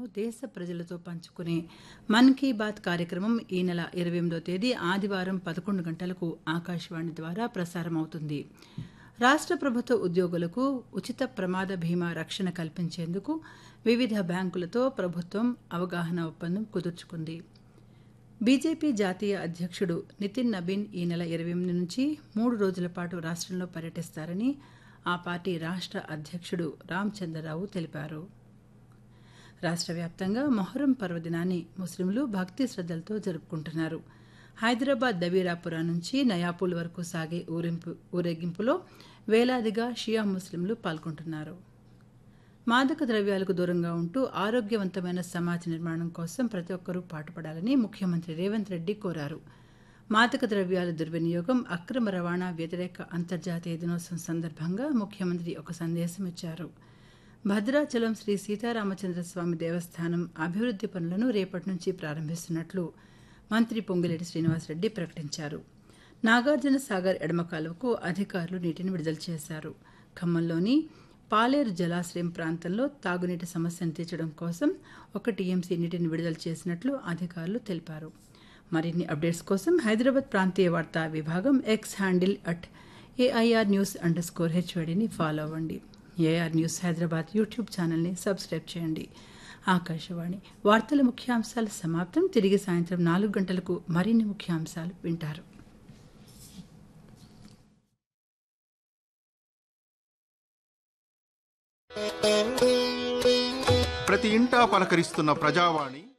దేశ ప్రజలతో పంచుకునే మన్ కీ బాత్ కార్యక్రమం ఈ నెల ఇరవై ఎనిమిదో తేదీ ఆదివారం పదకొండు గంటలకు ఆకాశవాణి ద్వారా ప్రసారమవుతుంది రాష్ట్ర ప్రభుత్వ ఉద్యోగులకు ఉచిత ప్రమాద బీమా రక్షణ కల్పించేందుకు వివిధ బ్యాంకులతో ప్రభుత్వం అవగాహన ఒప్పందం కుదుర్చుకుంది బీజేపీ జాతీయ అధ్యక్షుడు నితిన్ నబీన్ ఈ నెల ఇరవై ఎనిమిది నుంచి మూడు రోజుల పాటు రాష్ట్రంలో పర్యటిస్తారని ఆ పార్టీ రాష్ట్ర అధ్యక్షుడు రామచంద్రరావు తెలిపారు రాష్ట్ర వ్యాప్తంగా మొహరం పర్వదినాన్ని ముస్లింలు భక్తి శ్రద్ధలతో జరుపుకుంటున్నారు హైదరాబాద్ దవీరాపురా నుంచి నయాపూల్ వరకు సాగే ఊరింపు ఊరేగింపులో వేలాదిగా షియా ముస్లింలు పాల్గొంటున్నారు మాదక ద్రవ్యాలకు దూరంగా ఉంటూ ఆరోగ్యవంతమైన సమాజ నిర్మాణం కోసం ప్రతి ఒక్కరూ పాటుపడాలని ముఖ్యమంత్రి రేవంత్ రెడ్డి కోరారు మాదక ద్రవ్యాల దుర్వినియోగం అక్రమ రవాణా వ్యతిరేక అంతర్జాతీయ దినోత్సవం సందర్భంగా ముఖ్యమంత్రి ఒక సందేశం ఇచ్చారు భద్రాచలం శ్రీ సీతారామచంద్ర స్వామి దేవస్థానం అభివృద్ధి పనులను రేపటి నుంచి ప్రారంభిస్తున్నట్లు మంత్రి పొంగిరెడ్డి శ్రీనివాసరెడ్డి ప్రకటించారు నాగార్జున సాగర్ ఎడమ కాలువకు అధికారులు నీటిని విడుదల చేశారు ఖమ్మంలోని పాలేరు జలాశయం ప్రాంతంలో తాగునీటి సమస్యను తీర్చడం కోసం ఒక టీఎంసీ నీటిని విడుదల చేసినట్లు అధికారులు తెలిపారు మరిన్ని అప్డేట్స్ కోసం హైదరాబాద్ ప్రాంతీయ వార్తా విభాగం X handle at AIR news underscore హెచ్వడిని ఫాలో అవ్వండి ఏఆర్ న్యూస్ హైదరాబాద్ యూట్యూబ్ ఛానల్ని సబ్స్క్రైబ్ చేయండి ఆకాశవాణి వార్తల ముఖ్యాంశాలు సమాప్తం తిరిగి సాయంత్రం నాలుగు గంటలకు మరిన్ని ముఖ్యాంశాలు వింటారు ప్రతి ఇంటా పలకరిస్తున్న ప్రజావాణి